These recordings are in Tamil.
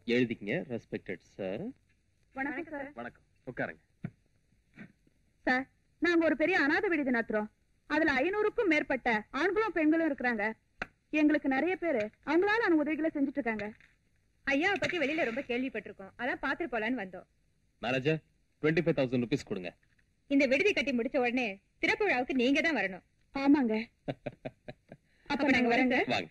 எழுதிக்கங்க ரெஸ்பெக்டட் சார் வணக்கம் சார் வணக்கம் உட்காருங்க சார் நாங்க ஒரு பெரிய அனாதை விடுதி நடத்துறோம் அதுல ஐநூறுக்கும் மேற்பட்ட ஆண்களும் பெண்களும் இருக்கிறாங்க எங்களுக்கு நிறைய பேரு அவங்களால அந்த உதவிகளை செஞ்சுட்டு இருக்காங்க ஐயாவை பத்தி வெளியில ரொம்ப கேள்விப்பட்டிருக்கோம் அதான் பாத்துட்டு போலான்னு வந்தோம் manager twenty five thousand rupees கொடுங்க இந்த விடுதி கட்டி முடிச்ச உடனே திறப்பு விழாவுக்கு நீங்க தான் வரணும் ஆமாங்க அப்ப நாங்க வரேங்க வாங்க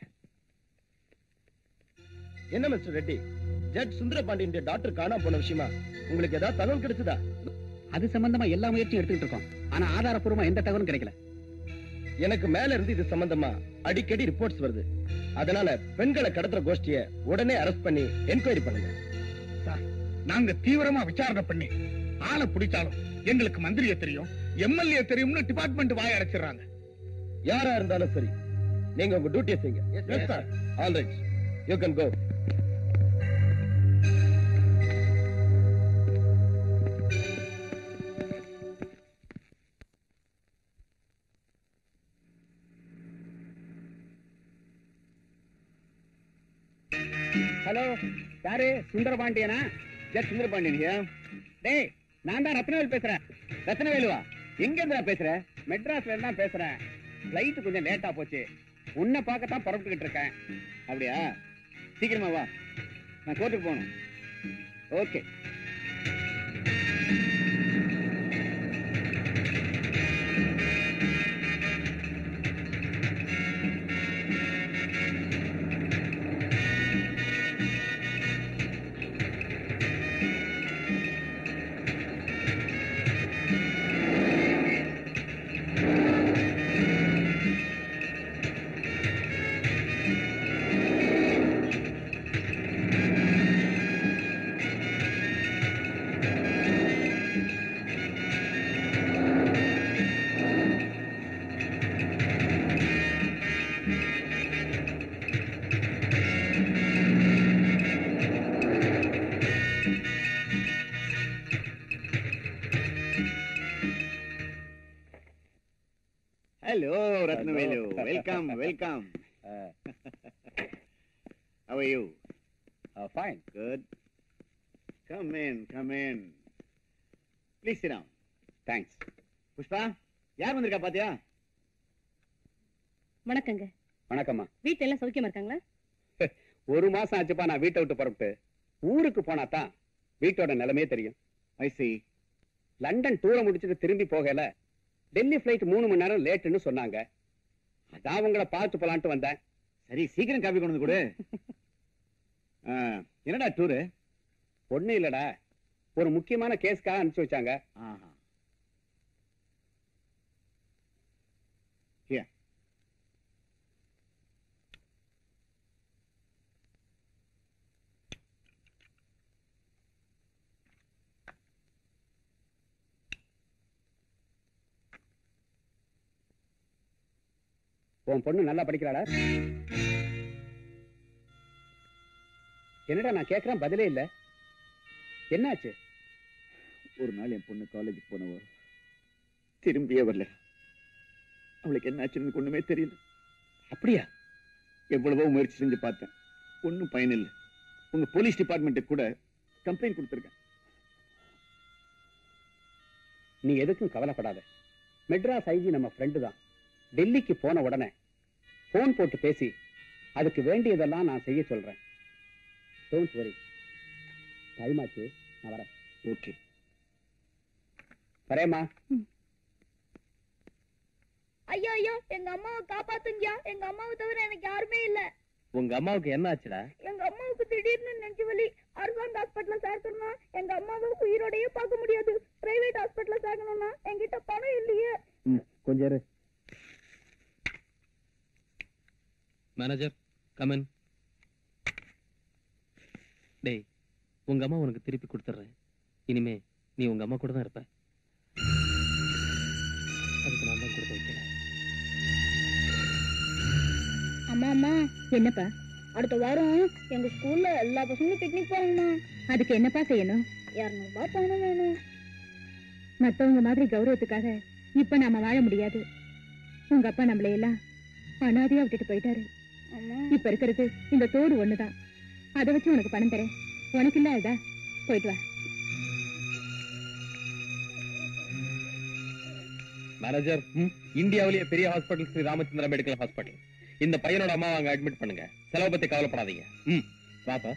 என்ன mister Reddy judge Sundarapandian doctor காணாம போன விஷயமா உங்களுக்கு ஏதாவது தகவல் கிடைச்சதா அது சம்பந்தமா எல்லா முயற்சியும் எடுத்துக்கிட்டு இருக்கோம் ஆனா ஆதாரப்பூர்வமா எந்த தகவலும் கிடைக்கல எனக்கு மேல இருந்து இது சம்பந்தமா அடிக்கடி ரிப்போர்ட்ஸ் வருது அதனால பெண்களை கடத்துற கோஷ்டிய உடனே அரெஸ்ட் பண்ணி என்கொயரி பண்ணுங்க நாங்க தீவிரமா விசாரணை பண்ணி ஆளை பிடிச்சாலும் எங்களுக்கு மந்திரிய தெரியும் எம்எல்ஏ தெரியும்னு டிபார்ட்மெண்ட் வாய அடைச்சிடுறாங்க யாரா இருந்தாலும் சரி நீங்க உங்க டியூட்டியை செய்யுங்க Yes, sir. All right you can go hello யாரு சுந்தரபாண்டியனா ஜெட் சுந்தரபாண்டியன் டேய் நான் தான் ரத்னவேல் பேசுறேன் ரத்னவேலுவா எங்க இருந்தா பேசுற மெட்ராஸ்ல இருந்தா பேசுறேன் ஃபிளைட் கொஞ்சம் லேட்டா போச்சு உன்னை பார்க்கத்தான் புறப்பட்டுக்கிட்டு இருக்கேன் அப்படியா சீக்கிரமா வா நான் கோர்ட்டுக்கு போகணும் okay hello Rathnavelu welcome welcome How are you? Uh, fine. Good. Come in, come in. Please sit down. Thanks. Pushpa யார் வந்திருக்கா பாத்தியா வணக்கங்க வணக்கம்மா வீட்டுல எல்லாம் சௌக்கியமா இருக்காங்களா ஒரு மாசம் ஆச்சுப்பா நான் வீட்டை விட்டு புறப்பட்டு ஊருக்கு போனா தான் வீட்டோட நிலைமையே தெரியும் ஐ சி லண்டன் டூரை முடிச்சுட்டு திரும்பி போகல டெல்லி ஃபிளைட் மூணு மணி நேரம் லேட்டுன்னு சொன்னாங்க அதான் உங்களை பார்த்து போலான்ட்டு வந்தேன் சரி சீக்கிரம் காப்பி கொண்டு வந்து கொடு ஆ, என்னடா டூரு ஒண்ணும் இல்லடா ஒரு முக்கியமான கேஸ்க்காக அனுப்பிச்சு வச்சாங்க Here. உன் பொண்ணு நல்லா படிக்கிறாளா என்னடா நான் கேக்குறேன் பதிலே இல்ல என்னாச்சு ஒரு நாள் என் பொண்ணு காலேஜுக்கு போனவ திரும்பியே வரல அவளுக்கு என்ன ஆச்சுன்னு ஒண்ணுமே தெரியல அப்படியா எவ்வளவோ முயற்சி செஞ்சு பார்த்தேன் ஒன்னும் பயன் இல்லை உங்க போலீஸ் டிபார்ட்மெண்ட்டுக்கு கூட கம்ப்ளைண்ட் கொடுத்துருக்கேன் நீ எதுக்கும் கவலைப்படாத மெட்ராஸ் ஐஜி நம்ம ஃப்ரெண்டு தான் டெல்லிக்கு போன உடனே போன் போட்டு பேசி அதுக்கு வேண்டியதெல்லாம் நான் செய்ய சொல்றேன் டோன்ட் வரி டைம் ஆச்சு நான் வரேன் ஓகே வரேம்மா ஐயோ ஐயோ எங்க அம்மாவை காப்பாத்துங்கயா எங்க அம்மாவை தவிர எனக்கு யாருமே இல்ல உங்க அம்மாவுக்கு என்ன ஆச்சுடா எங்க அம்மாவுக்கு திடீர்னு நெஞ்சு வலி அரசாங்க ஹாஸ்பிட்டல்ல சேர்க்கணும்னா எங்க அம்மாவை உயிரோடயே பார்க்க முடியாது பிரைவேட் ஹாஸ்பிட்டல்ல சேர்க்கணும்னா என்கிட்ட பணம் இல்லையே கொஞ்சம் இரு மேனேஜர் கமன் டேய் உங்க அம்மா உனக்கு திருப்பி கொடுத்துட்றேன் இனிமே நீ உங்க அம்மா கூட தான் இருப்ப அதுக்கு நான் தான் கொடுத்து வைக்கிறேன் அம்மா அம்மா என்னப்பா அடுத்த வாரம் எங்க ஸ்கூல்ல எல்லா பசங்களும் பிக்னிக் போறாங்கம்மா அதுக்கு என்னப்பா செய்யணும் இருநூறு ரூபாய் பணம் வேணும் மத்தவங்க மாதிரி கௌரவத்துக்காக இப்ப நாம வாழ முடியாது உங்க அப்பா நம்மளை எல்லாம் அனாதையா விட்டுட்டு போயிட்டாரு அம்மா இப்ப இருக்கிறது இந்த தோடு ஒண்ணுதான் அதை வச்சு உனக்கு பணம் தரேன் உனக்கு இல்லாததா போயிட்டு வா மேனேஜர் இந்தியாவிலேயே பெரிய hospital Sri Ramachandra medical hospital இந்த பையனோட அம்மா அங்க அட்மிட் பண்ணுங்க செலவு பத்தி கவலைப்படாதீங்க ம் வாப்பா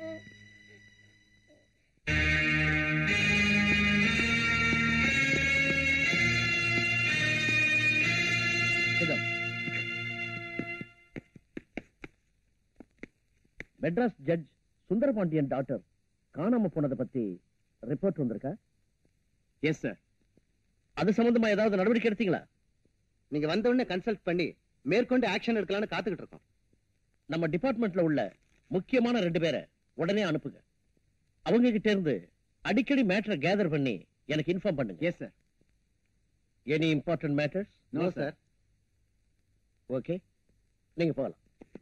மெட்ராஸ் ஜட்ஜ் சுந்தரபாண்டியன் டாக்டர் காணாம போனதை பத்தி ரிப்போர்ட் வந்திருக்கா எஸ் சார் அது சம்பந்தமா ஏதாவது நடவடிக்கை எடுத்தீங்களா நீங்க வந்த உடனே கன்சல்ட் பண்ணி மேற்கொண்டு ஆக்ஷன் எடுக்கலாம்னு காத்துக்கிட்டு இருக்கோம் நம்ம டிபார்ட்மெண்ட்ல உள்ள முக்கியமான ரெண்டு பேரை உடனே அனுப்புங்க அவங்க கிட்ட இருந்து அடிக்கடி மேட்டரை கேதர் பண்ணி எனக்கு இன்ஃபார்ம் பண்ணுங்க yes sir any important matters no sir okay நீங்க போகலாம்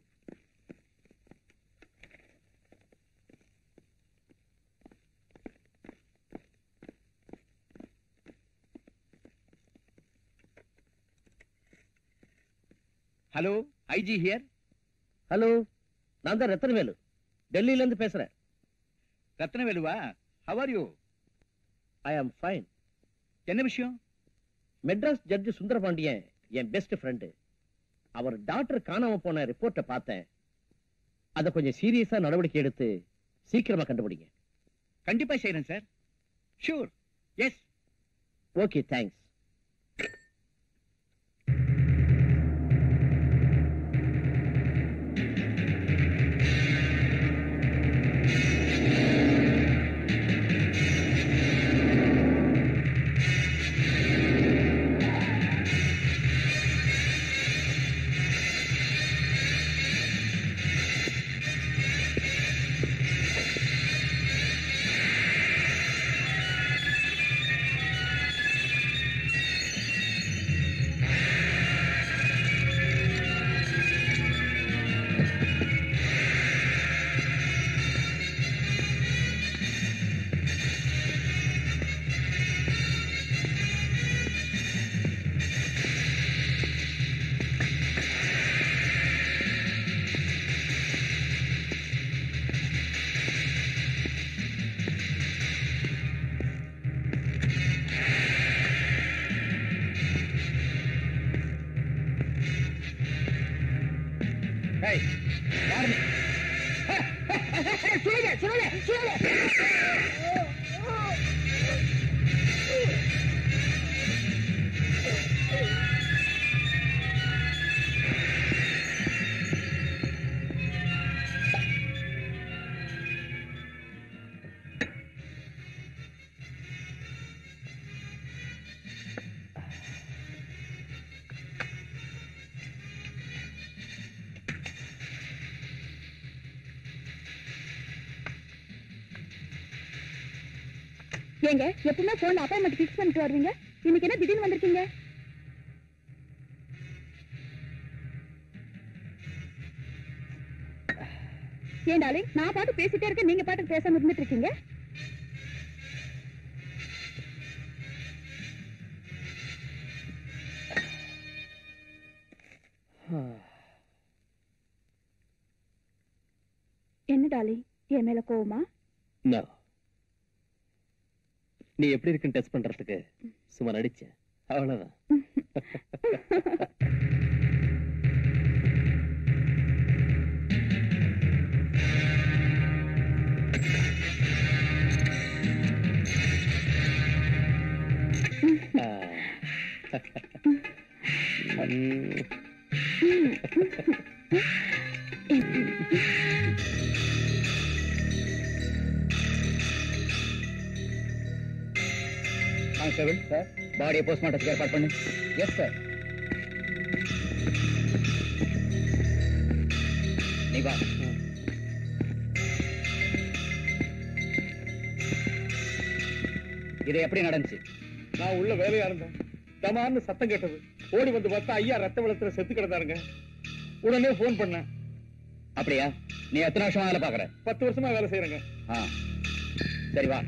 ஹலோ ஐஜி ஹியர் ஹலோ நான் தான் ரத்தனவேலு டெல்லியில இருந்து பேசுறேன் ரத்னவேலுவா how are you I am fine என்ன விஷயம் மெட்ராஸ் ஜட்ஜ் சுந்தரபாண்டியன் என் பெஸ்ட் ஃப்ரெண்டு அவர் டாக்டர் காணாம போன ரிப்போர்ட்டை பார்த்தேன் அதை கொஞ்சம் சீரியஸா நடவடிக்கை எடுத்து சீக்கிரமா கண்டுபிடிங்க கண்டிப்பா செய்யறேன் sir sure yes okay thanks ஏங்க எப்பவுமே போன்ல அப்பாயின்மெண்ட் ஃபிக்ஸ் பண்ணிட்டு வருவீங்க இன்னைக்கு என்ன திடீர்னு வந்திருக்கீங்க ஏன் டாலிங் நான் பாட்டு பேசிட்டே இருக்கேன் நீங்க பாட்டுக்கு பேசாம இருந்துட்டு இருக்கீங்க என்ன டாலிங் என் மேல கோவமா No. நீ எப்படி இருக்குன்னு டெஸ்ட் பண்றதுக்கு சும்மா நடிச்சேன் அவ்வளவுதான் ஆ. ம். கான்ஸ்டபிள் சார் பாடியை போஸ்ட்மார்ட்டத்துக்கு ஏற்பாடு பண்ணு எஸ் சார் நீ வா இது எப்படி நடந்துச்சு நான் உள்ள வேலையா இருந்தேன் தமான்னு சத்தம் கேட்டது ஓடி வந்து பார்த்தா ஐயா ரத்த வெள்ளத்துல செத்து கிடந்தாருங்க உடனே போன் பண்ணேன் அப்படியா நீ எத்தனை வருஷமா வேலை பாக்குற பத்து வருஷமா வேலை செய்யறேங்க ஆ சரி வா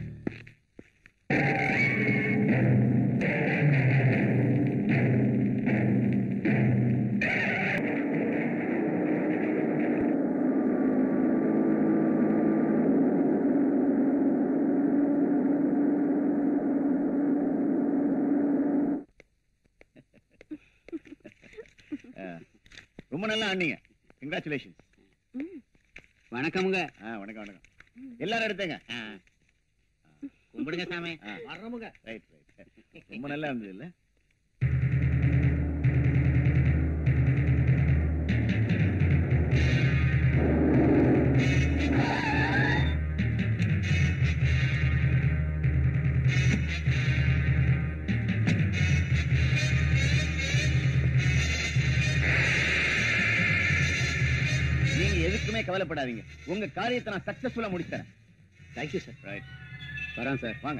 ரொம்ப நல்லா ஆனீங்க கங்க்ராச்சுலேஷன்ஸ் வணக்கமுங்க வணக்கம் வணக்கம் எல்லாரும் எடுத்தேங்க கும்பிடுங்க சாமி வர்றமுங்க ரைட் ரைட் ரொம்ப நல்லா இருந்தது இல்ல நீங்க எதுக்குமே கவலைப்படாதீங்க உங்க காரியத்தை நான் சக்சஸ்ஃபுல்லா முடிச்சேன் தேங்க்யூ சார் ரைட் வரேன் சார் வாங்க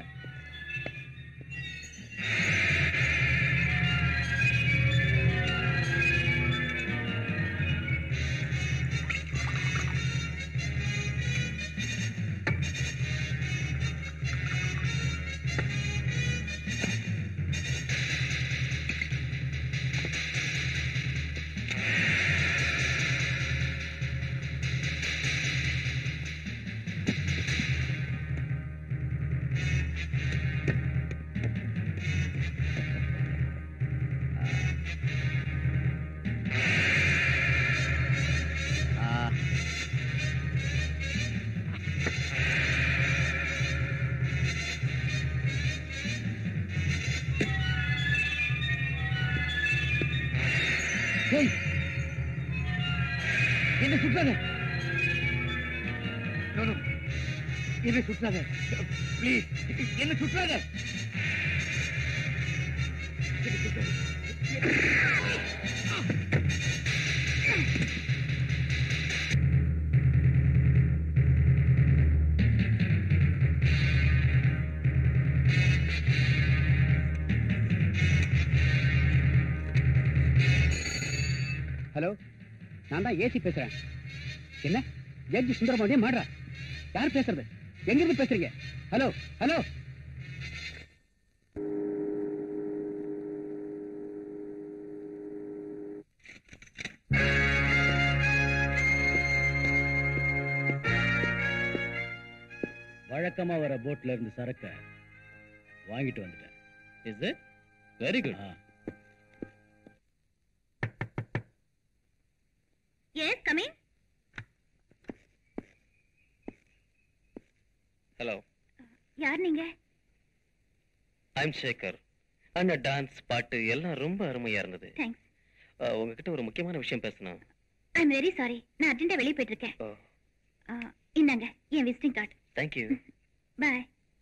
ஆ. ஏய், என்ன சுற்றாத No, no. என்ன சுற்றாத ப்ளீஸ் என்ன சுற்றாத என்ன சுற்றாத ஹலோ நான் தான் ஏசி பேசுறேன் என்ன ஜட்ஜி சுந்தரபாண்டியம் மாடுறா யார் பேசுறது எங்க இருந்து பேசுறீங்க ஹலோ ஹலோ வழக்கமா வர போட்ல இருந்து சரக்க வாங்கிட்டு வந்துட்டேன் is it very good yes coming hello யார் நீங்க ஐம் சேகர் அந்த டான்ஸ் பாட்டு எல்லாம் ரொம்ப அருமையா இருந்தது தேங்க்ஸ் அஹ், உங்ககிட்ட ஒரு முக்கியமான விஷயம் பேசணும் ஐ எம் வெரி சாரி நான் அர்ஜென்ட்டா வெளியே போயிட்டு இருக்கேன் ஓ ஆ, இந்தாங்க என் விசிட்டிங் கார்டு தேங்க்யூ பாய்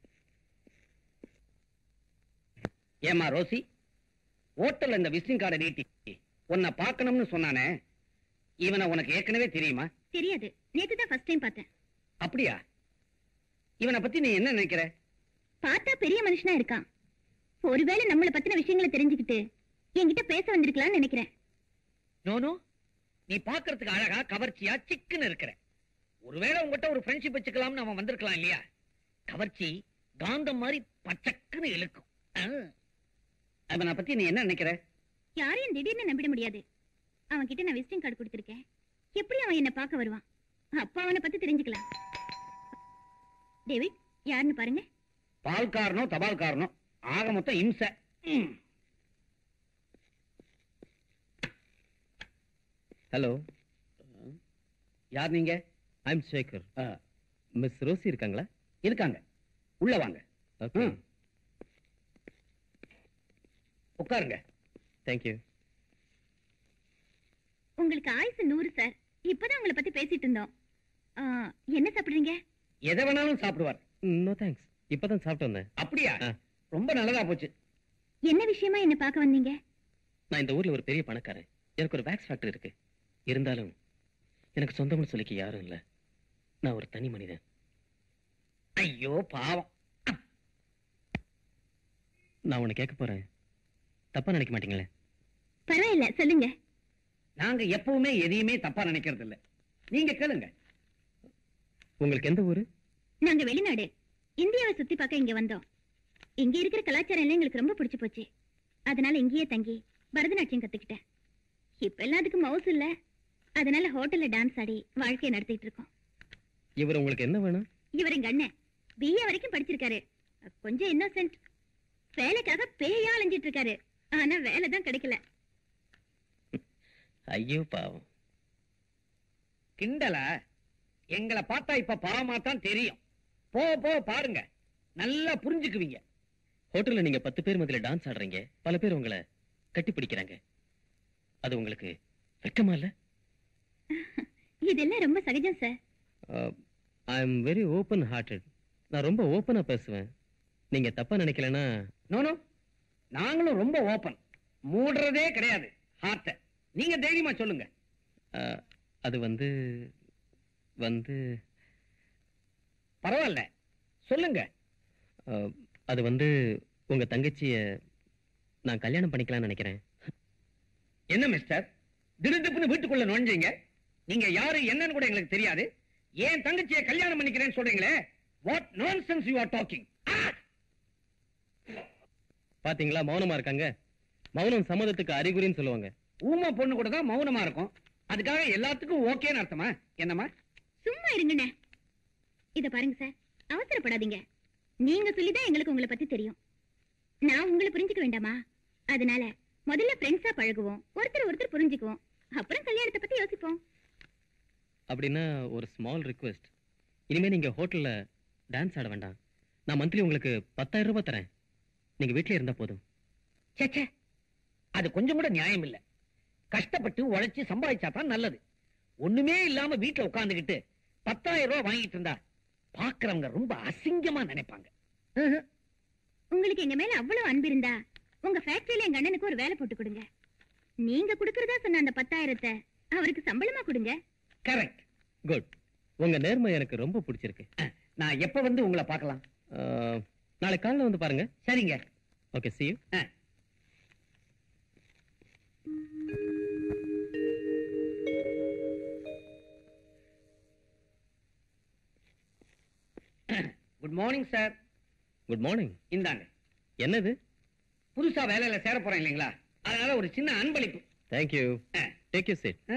ஏமா ரோசி ஹோட்டல்ல இந்த விசிட்டிங் கார்டை நீட்டி உன்னை பார்க்கணும்னு சொன்னானே இவனை உனக்கு ஏற்கனவே தெரியுமா தெரியாது நேத்து தான் ஃபர்ஸ்ட் டைம் பார்த்தேன் அப்படியா இவனை பத்தி நீ என்ன நினைக்கிற பார்த்தா பெரிய மனுஷனா இருக்கான் ஒருவேளை நம்மள பத்தின விஷயங்களை தெரிஞ்சுக்கிட்டு என்கிட்ட பேச வந்திருக்கலாம்னு நினைக்கிறேன் நோனோ நீ பாக்குறதுக்கு அழகா கவர்ச்சியா சிக்குன்னு இருக்கிற ஒருவேளை உங்ககிட்ட ஒரு ஃப்ரெண்ட்ஷிப் வச்சுக்கலாம்னு அவன் வந்திருக்கலாம் இல்லையா கவர்ச்சி காந்தம் மாதிரி பச்சக்குன்னு இழுக்கும் ஆ. அவனை பத்தி நீ என்ன நினைக்கிற யாரையும் திடீர்னு நம்பிட முடியாது அவன் கிட்ட நான் விசிட்டிங் கார்டு கொடுத்திருக்கேன் எப்படி அவன் என்ன பார்க்க வருவான் அப்பா அவனை பத்தி தெரிஞ்சுக்கலாம் டேவிட் யாருன்னு பாருங்க பால்காரனோ தபால்காரனோ ஆக மொத்தம் இம்சை ம். ஹலோ யார் நீங்க ஐம் சேகர் ஆ, மிஸ் ரோசி இருக்காங்களா இருக்காங்க உள்ள வாங்க ஓகே ம். உட்காருங்க தேங்க்யூ உங்களுக்கு ஆயுசு நூறு சார் இப்பதான் உங்களை பத்தி பேசிட்டு இருந்தோம் ஆ, என்ன சாப்பிடுறீங்க எதை வேணாலும் சாப்பிடுவார் நோ தேங்க்ஸ் இப்பதான் சாப்பிட்டு வந்தேன் அப்படியா ஆ. ரொம்ப நல்லதா போச்சு என்ன விஷயமா என்ன பார்க்க வந்தீங்க நான் இந்த ஊர்ல ஒரு பெரிய பணக்காரன் எனக்கு ஒரு வேக்ஸ் ஃபேக்டரி இருக்கு இருந்தாலும் எனக்கு சொந்தம்னு சொல்லிக்க யாரும் இல்ல நான் ஒரு தனி மனிதன் ஐயோ பாவம் நான் உன்னை கேட்க போறேன் தப்பா நினைக்க மாட்டீங்களே பரவாயில்ல சொல்லுங்க நாங்க எப்பவுமே எதையுமே தப்பா நினைக்கிறது இல்ல நீங்க கேளுங்க உங்களுக்கு எந்த ஊரு நாங்க வெளிநாடு இந்தியாவை சுத்தி பார்க்க இங்க வந்தோம் இங்க இருக்கிற கலாச்சாரம் எல்லாம் எங்களுக்கு ரொம்ப பிடிச்சு போச்சு அதனால இங்கேயே தங்கி பரதநாட்டியம் கத்துக்கிட்டேன் இப்ப எல்லாத்துக்கும் மவுஸ் இல்ல அதனால ஹோட்டல்ல டான்ஸ் ஆடி வாழ்க்கையை நடத்திட்டு இருக்கோம் இவர் உங்களுக்கு என்ன வேணும் இவர் எங்க அண்ணன் பிஏ வரைக்கும் படிச்சிருக்காரு கொஞ்சம் இன்னோசென்ட் வேலைக்காக பேயா அலைஞ்சிட்டு இருக்காரு ஆனா வேலை தான் கிடைக்கல ஐயோ பாவம் கிண்டலா எங்களை பார்த்தா இப்ப பாவமா தான் தெரியும் போக போக பாருங்க நல்லா புரிஞ்சுக்குவீங்க ஹோட்டல்ல நீங்க பத்து பேர் மத்தியில டான்ஸ் ஆடுறீங்க பல பேர் உங்களை கட்டி பிடிக்கிறாங்க அது உங்களுக்கு வெக்கமா இல்ல இதெல்லாம் ரொம்ப சகஜம் sir I am very open hearted நான் ரொம்ப ஓப்பனா பேசுவேன் நீங்க தப்பா நினைக்கலன்னா நோ நாங்களும் ரொம்ப ஓபன் மூடுறதே கிடையாது ஹார்ட்ட நீங்க தைரியமா சொல்லுங்க அஹ், அது வந்து வந்து பரவாயில்ல சொல்லுங்க அஹ், அது வந்து உங்க தங்கச்சிய நான் கல்யாணம் பண்ணிக்கலாம்னு நினைக்கிறேன் என்ன மிஸ்டர் திடுதிப்புன்னு வீட்டுக்குள்ள நுழைஞ்சீங்க நீங்க யாரு என்னன்னு கூட எங்களுக்கு தெரியாது ஏன் தங்கச்சியை கல்யாணம் பண்ணிக்கிறேன்னு சொல்றீங்களே what nonsense you are talking பாத்தீங்களா மௌனமா இருக்காங்க மௌனம் சம்மதத்துக்கு அறிகுறின்னு சொல்லுவாங்க ஊமா பொண்ணு கூட தான் மௌனமா இருக்கும் அதுக்காக எல்லாத்துக்கும் ஓகேன்னு அர்த்தமா என்னம்மா சும்மா இருங்கண்ணே இத பாருங்க சார் அவசரப்படாதீங்க நீங்க சொல்லிதான் எங்களுக்கு உங்களை பத்தி தெரியும் நான் உங்களை புரிஞ்சுக்க வேண்டாமா அதனால முதல்ல ஃப்ரெண்ட்ஸா பழகுவோம் ஒருத்தர் ஒருத்தர் புரிஞ்சுக்குவோம் அப்புறம் கல்யாணத்தை பத்தி யோசிப்போம் அப்படின்னா ஒரு ஸ்மால் ரிக்வெஸ்ட் இனிமே நீங்க ஹோட்டல்ல டான்ஸ் ஆட வேண்டாம் நான் மந்த்லி உங்களுக்கு பத்தாயிரம் ரூபாய் தரேன் நீங்க வீட்லயே இருந்தா போதும் ச்சே ச்சே. அது கொஞ்சம் கூட நியாயம் இல்ல கஷ்டப்பட்டு உழைச்சு சம்பாதிச்சா தான் நல்லது ஒண்ணுமே இல்லாம வீட்டுல உட்கார்ந்துகிட்டு பத்தாயிரம் ரூபாய் வாங்கிட்டு இருந்தா பாக்குறவங்க ரொம்ப அசிங்கமா நினைப்பாங்க உங்களுக்கு எங்க மேல அவ்வளவு அன்பு இருந்தா உங்க ஃபேக்டரியில எங்க அண்ணனுக்கு ஒரு வேலை போட்டு கொடுங்க நீங்க கொடுக்கறதா சொன்ன அந்த பத்தாயிரத்தை அவருக்கு சம்பளமா கொடுங்க கரெக்ட் குட் உங்க நேர்மை எனக்கு ரொம்ப பிடிச்சிருக்கு நான் எப்ப வந்து உங்களை பார்க்கலாம் அஹ், நாளை காலைல வந்து பாருங்க சரிங்க okay see you good morning sir good morning இந்தாங்க என்னது புதுசா வேலையில சேர போறேன் இல்லைங்களா அதனால ஒரு சின்ன அன்பளிப்பு தேங்க்யூ டேக் யூ சிட்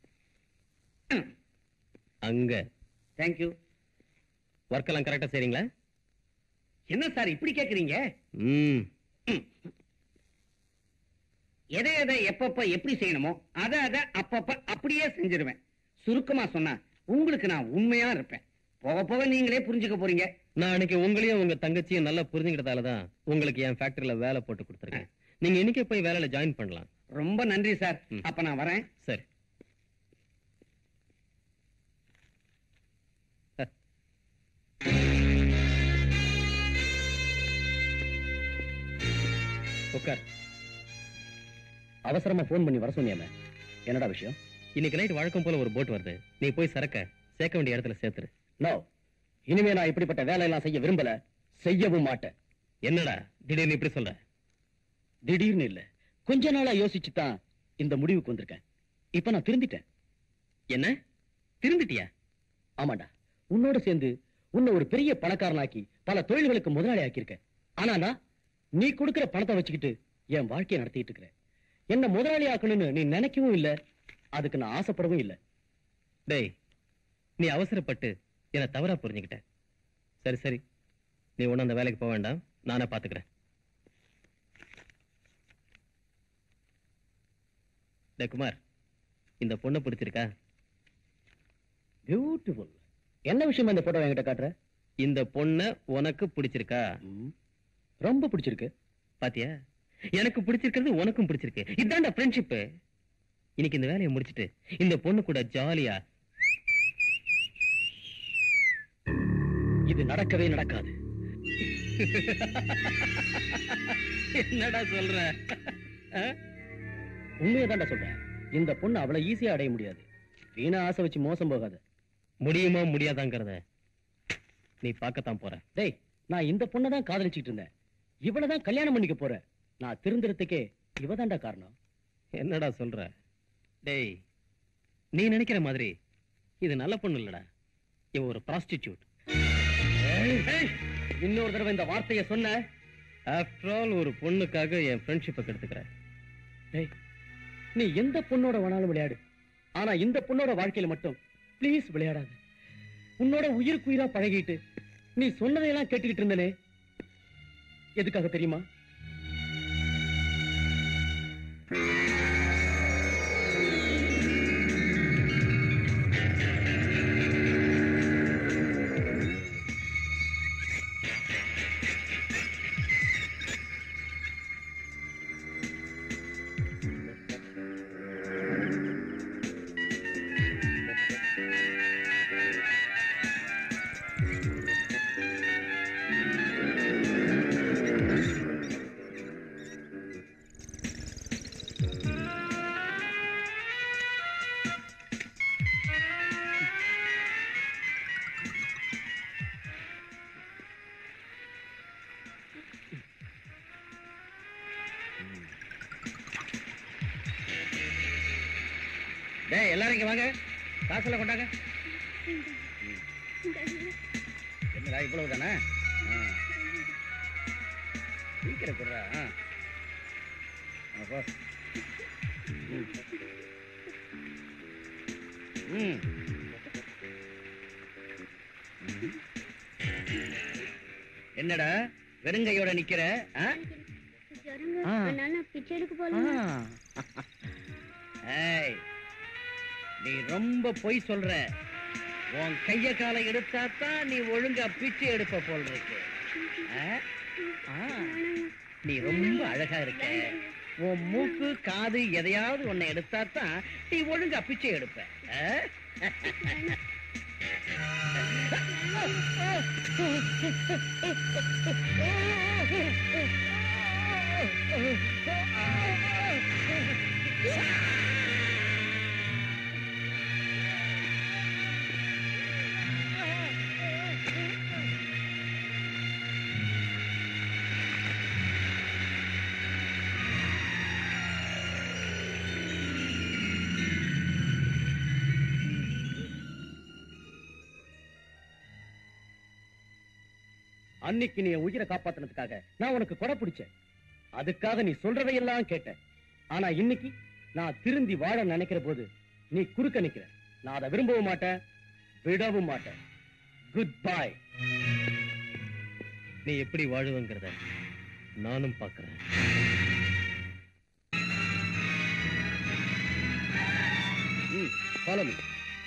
அங்க தேங்க்யூ ஒர்க் எல்லாம் கரெக்டா செய்றீங்களா என்ன சார் இப்படி கேக்குறீங்க ம் எதை எதை எப்பப்ப எப்படி செய்யணுமோ அதை அதை அப்பப்ப அப்படியே செஞ்சிருவேன் சுருக்கமா சொன்னா உங்களுக்கு நான் உண்மையா இருப்பேன் போக போக நீங்களே புரிஞ்சுக்க போறீங்க நான் அன்னைக்கு உங்களையும் உங்க தங்கச்சியும் நல்லா புரிஞ்சுக்கிட்டதால தான் உங்களுக்கு என் ஃபேக்டரியில வேலை போட்டு கொடுத்துருக்கேன் நீங்க இன்னைக்கே போய் வேலையில ஜாயின் பண்ணலாம் ரொம்ப நன்றி சார் ம். அப்ப நான் வரேன் சரி உட்கார் அவசரமா போன் பண்ணி வர சொன்னியாமே என்னடா விஷயம் இன்னைக்கு நைட் வழக்கம் போல ஒரு போட் வருது நீ போய் சரக்க சேர்க்க வேண்டிய இடத்துல சேர்த்துரு நோ இனிமே நான் இப்படிப்பட்ட வேலையெல்லாம் செய்ய விரும்பல செய்யவும் மாட்டேன் என்னடா திடீர்னு இப்படி சொல்ற திடீர்னு இல்ல கொஞ்ச நாளா யோசிச்சு தான் இந்த முடிவுக்கு வந்திருக்கேன் இப்ப நான் திருந்திட்டேன் என்ன திருந்துட்டியா ஆமாண்டா உன்னோட சேர்ந்து உன்னை ஒரு பெரிய பணக்காரனாக்கி பல தொழில்களுக்கு முதலாளி ஆக்கியிருக்கேன் ஆனா நான் நீ கொடுக்கிற பணத்தை வச்சுக்கிட்டு என் வாழ்க்கையை நடத்திட்டு இருக்கிறேன் என்ன முதலாளி ஆக்கணும்னு நீ நினைக்கவும் இல்ல அதுக்கு நான் ஆசைப்படவும் இல்ல டேய் நீ அவசரப்பட்டு என்ன தவறா புரிஞ்சுக்கிட்ட சரி சரி நீ ஒண்ணும் அந்த வேலைக்கு போக வேண்டாம் நானே பாத்துக்கிறேன் டேய் குமார் இந்த பொண்ணை பிடிச்சிருக்கா பியூட்டிஃபுல் என்ன விஷயம் இந்த போட்டோ என்கிட்ட காட்டுற இந்த பொண்ணை உனக்கு பிடிச்சிருக்கா ம், ரொம்ப பிடிச்சிருக்கு பாத்தியா எனக்கு பிடிச்சிருக்கிறது உனக்கும் பிடிச்சிருக்கு இதான்டா ஃப்ரெண்ட்ஷிப் இன்னைக்கு இந்த வேலையை முடிச்சிட்டு இந்த பொண்ணு கூட ஜாலியா இது நடக்கவே நடக்காது என்னடா சொல்ற உண்மையதான்டா சொல்றேன் இந்த பொண்ணு அவ்வளவு ஈஸியா அடைய முடியாது வீணா ஆசை வச்சு மோசம் போகாது முடியுமா முடியாதாங்கிறத நீ பார்க்கத்தான் போற டேய் நான் இந்த பொண்ணை தான் காதலிச்சிட்டு இருந்தேன் இவளை தான் கல்யாணம் பண்ணிக்க போறேன் நான் திருந்துறதுக்கே இவதான்டா காரணம் என்னடா சொல்ற டேய் நீ நினைக்கிற மாதிரி இது நல்ல பொண்ணு இல்லடா இவ ஒரு ப்ராஸ்டிடியூட் இன்னொரு தடவை இந்த வார்த்தையை சொன்ன ஆஃப்டர் ஆல் ஒரு பொண்ணுக்காக என் ஃப்ரெண்ட்ஷிப்பை கெடுத்துக்கிறேன் டேய் நீ எந்த பொண்ணோட வேணாலும் விளையாடு ஆனா இந்த பொண்ணோட வாழ்க்கையில மட்டும் ப்ளீஸ் விளையாடாத உன்னோட உயிருக்கு உயிரா பழகிட்டு நீ சொன்னதையெல்லாம் கேட்டுக்கிட்டு இருந்தனே எதுக்காக தெரியுமா டேய் எல்லாரும் இங்க வாங்க காசெல்லாம் கொண்டாங்க என்னடா இவ்வளவு தானே சீக்கிரம் கொடுறா ஆ. ஆ, போ. ம். ம். ம். என்னடா வெறுங்கையோட நிக்கிற ஆ? ஆ. பிச்சை எடுக்க ஆ. ஏய், நீ ரொம்ப பொய் சொல்ற உன் கைய காலை எடுத்தாத்தான் நீ ஒழுங்கா பிச்சை எடுப்ப போல் இருக்கு ஆ? ஆ. நீ ரொம்ப அழகா இருக்க உன் மூக்கு காது எதையாவது உன்னை எடுத்தாத்தான் நீ ஒழுங்கா பிச்சை எடுப்ப ஆ? அன்னைக்கு நீ என் உயிரை காப்பாத்துனதுக்காக நான் உனக்கு கொடை பிடிச்சேன் அதுக்காக நீ சொல்றதையெல்லாம் கேட்டேன் ஆனா இன்னைக்கு நான் திருந்தி வாழ நினைக்கிற போது நீ குறுக்க நிக்கிற நான் அதை விரும்பவும் மாட்டேன் விடவும் மாட்டேன் குட் பை நீ எப்படி வாழுவங்கிறத நானும் பார்க்கறேன் ஃபாலோ மீ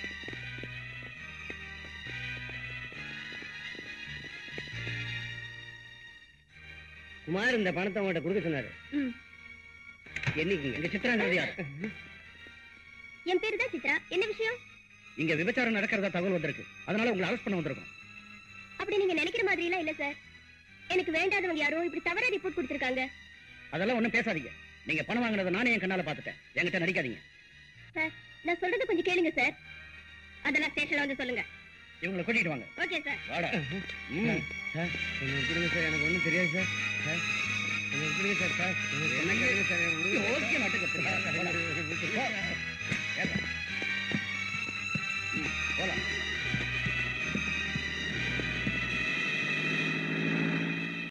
குமார் இந்த பணத்தை உங்கள்கிட்ட கொடுக்க சொன்னாரு ம். என்னைக்கு எங்க சித்ராங்கிறது யாரு என் பேரு தான் சித்ரா என்ன விஷயம் இங்க விபச்சாரம் நடக்கிறதா தகவல் வந்திருக்கு அதனால உங்களை அரெஸ்ட் பண்ண வந்திருக்கோம் அப்படி நீங்க நினைக்கிற மாதிரி எல்லாம் இல்ல சார் எனக்கு வேண்டாதவங்க யாரோ இப்படி தவறா ரிப்போர்ட் கொடுத்திருக்காங்க அதெல்லாம் ஒண்ணும் பேசாதீங்க நீங்க பணம் வாங்குனதை நானே என் கண்ணால பாத்துட்டேன் என்கிட்ட நடிக்காதீங்க சார் நான் சொல்றத கொஞ்சம் கேளுங்க சார் அதெல்லாம் ஸ்டேஷன்ல வந்து சொல்லுங்க இவங்களை கூட்டிட்டு வாங்க ஓகே சார் வாடா ம். சார் கொஞ்சம் கொடுங்க சார் எனக்கு ஒன்றும் தெரியாது சார் சார் கொஞ்சம் கொடுங்க சார் சார் என்ன கேளுங்க சார், யோக்கிய நாட்டுக்கு தெரியாது.